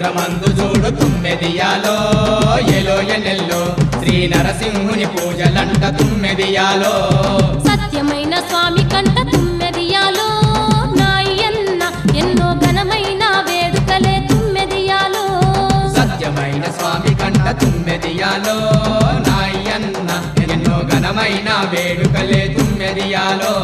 క్షేత్రమందు చూడు తుమ్మెదియాలో ఎలో ఎన్నెల్లో శ్రీ నరసింహుని పూజలంట తుమ్మెదియాలో సత్యమైన స్వామి కంట తుమ్మెదియాలో నాయన్న ఎన్నో ఘనమైన వేడుకలే తుమ్మెదియాలో సత్యమైన స్వామి కంట తుమ్మెదియాలో నాయన్న ఎన్నో ఘనమైన వేడుకలే తుమ్మెదియాలో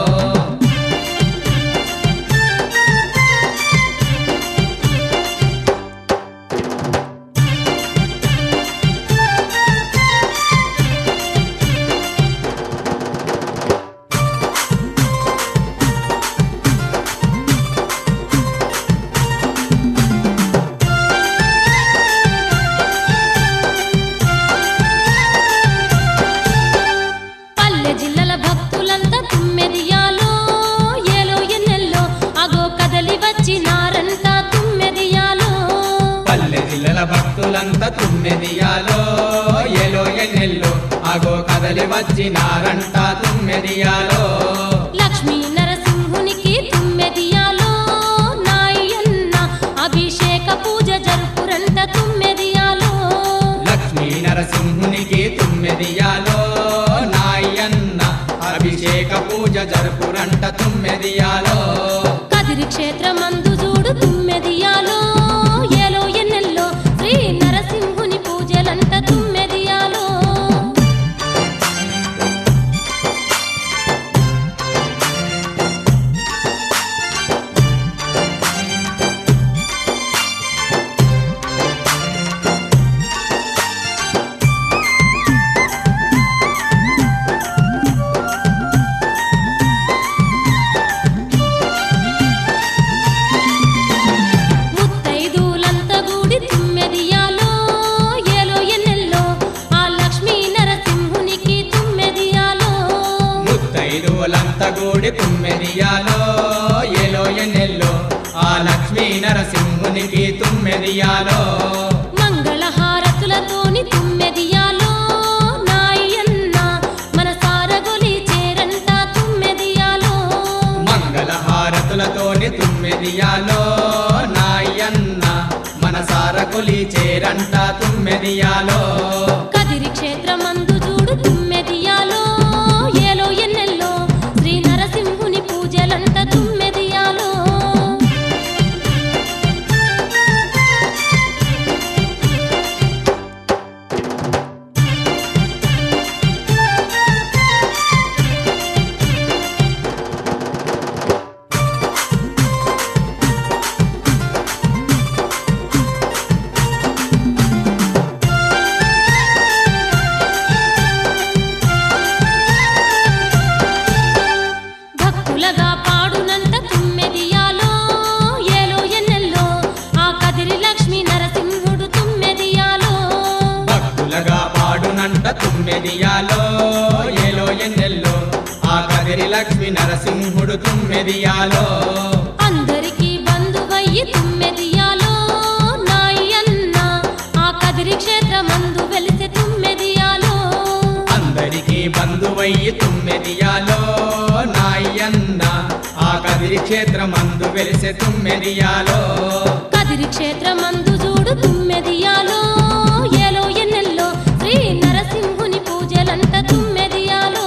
పల్లె జిల్లల భక్తులంతా తుమ్మెదియాలో ఏలో ఎన్నెల్లో అగో కదలి వచ్చినారంట తుమ్మెదియాలో పల్లె జిల్లల భక్తులంతా తుమ్మెదియాలో ఎలో ఎన్నెల్లో అగో కదలి వచ్చినారంట తుమ్మెదియాలో లక్ష్మీ నరసింహునికి తుమ్మెదియాలో నాయన్న అభిషేక పూజ జరుపురంట తుమ్మెదియాలో లక్ష్మీ నరసింహునికి తుమ్మెదియాలో నాయన్న అభిషేక పూజ జరుపురంట తుమ్మెదియాలో కదిరి క్షేత్రమందు చూడు తుమ్మెదియాలో ఏలో ఎన్నెల్లో శ్రీ నరసింహుని పూజలంట తుమ్మెదియాలో ముత్తైదులంతా గూడి తుమ్మెదియాలో ఏలో ఎన్నెల్లో ఆ లక్ష్మీ నరసింహునికి తుమ్మెదియాలో ముత్తైదువులంతా గూడి తుమ్మెదియాలో ఎలో ఎన్నెల్లో ఆ లక్ష్మీ నరసింహునికి తుమ్మెదియాలో మంగళహారతులతోని తుమ్మెదియాలో నాయన్న మన సారగొలి చేరంట తుమ్మెదియాలో మంగళహారతులతోని తుమ్మెదియాలో నాయన్న మనసార కొలి చేరంట తుమ్మెదియాలో కదిరి క్షేత్రమందు చూడు తుమ్మెదియాలో ఏలో ఎన్నెల్లో శ్రీ నరసింహుని పూజలంట తుమ్మెదియాలో భక్తులగా పాడునంట తుమ్మెదియాలో ఏలో ఎన్నెల్లో ఆ కదిరి లక్ష్మీ నరసింహుడు తుమ్మెదియాలో భక్తులగా పాడునంట తుమ్మెదియాలో ఏలో ఎన్నెల్లో ఆ కదిరి లక్ష్మి నరసింహుడు తుమ్మెదియాలో అందరికీ బంధువయ్యి తుమ్మెదియాలో నాయన్న ఆ కదిరి క్షేత్రమందు వెలిసె తుమ్మెదియాలో అందరికీ బంధువయ్యి తుమ్మెదియాలో నాయన్న ఆ కదిరి క్షేత్రమందు వెలిసె తుమ్మెదియాలో కదిరి క్షేత్రమందు చూడు తుమ్మెదియాలో ఏలో ఎన్నెల్లో శ్రీ నరసింహుని పూజలంట తుమ్మెదియాలో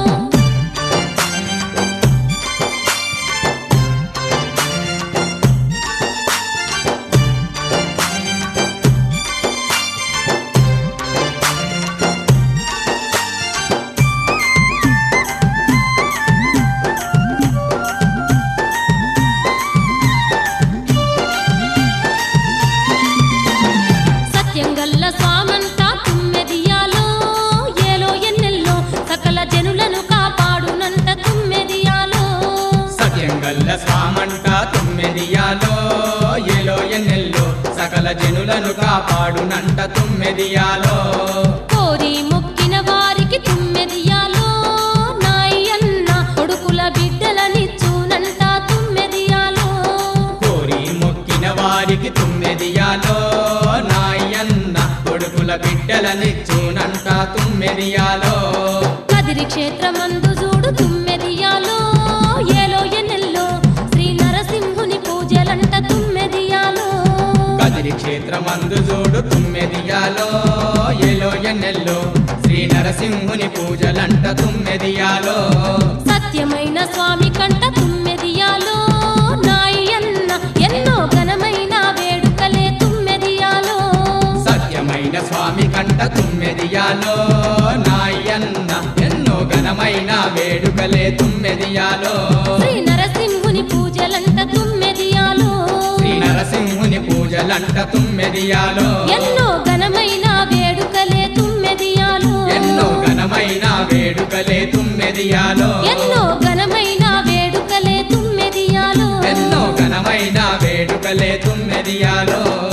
సత్యంగల్ల స్వామంతా తుమ్మెదియాలో ఏలో ఎన్నెల్లో సకల జనులను కాపాడునంట తుమ్మెదియాలో సత్యంగల్ల స్వామంట తుమ్మెదియాలో ఏలో ఎన్నెల్లో సకల జనులను కాపాడునంట తుమ్మెదియాలో కోరి మొక్కిన వారికి తుమ్మెదియాలో నాయన్న కొడుకుల బిడ్డలనిచ్చునంట తుమ్మెదియాలో కోరి మొక్కిన వారికి తుమ్మెదియాలో నాయన్న కొడుకుల బిడ్డలనిచ్చునంట తుమ్మెదియాలో కదిరి క్షేత్రమందు చూడు తుమ్మెదియాలో ఏలో ఎన్నెల్లో శ్రీ నరసింహుని పూజలంట తుమ్మెదియాలో కదిరి క్షేత్ర క్షేత్రమందు చూడు తుమ్మెదియాలో ఎలో ఎన్నెల్లో శ్రీ నరసింహుని పూజలంట తుమ్మెదియాలో సత్యమైన స్వామి కంట తుమ్మెదియాలో నాయన్న ఎన్నో ఘనమైన వేడుకలే తుమ్మెదియాలో సత్యమైన స్వామి కంట తుమ్మెదియాలో నాయన్న ఎన్నో ఘనమైన వేడుకలే తుమ్మెదియాలో శ్రీ నరసింహుని పూజలంట తుమ్మెదియాలో శ్రీ నరసింహుని పూజలంట తుమ్మెదియాలో ఎన్నో ఘనమైన వేడుకలే తుమ్మెదియాలో ఎన్నో ఘనమైన వేడుకలే తుమ్మెదియాలో ఎన్నో ఘనమైన వేడుకలే తుమ్మెదియాలో ఎన్నో ఘనమైన వేడుకలే తుమ్మెదియాలో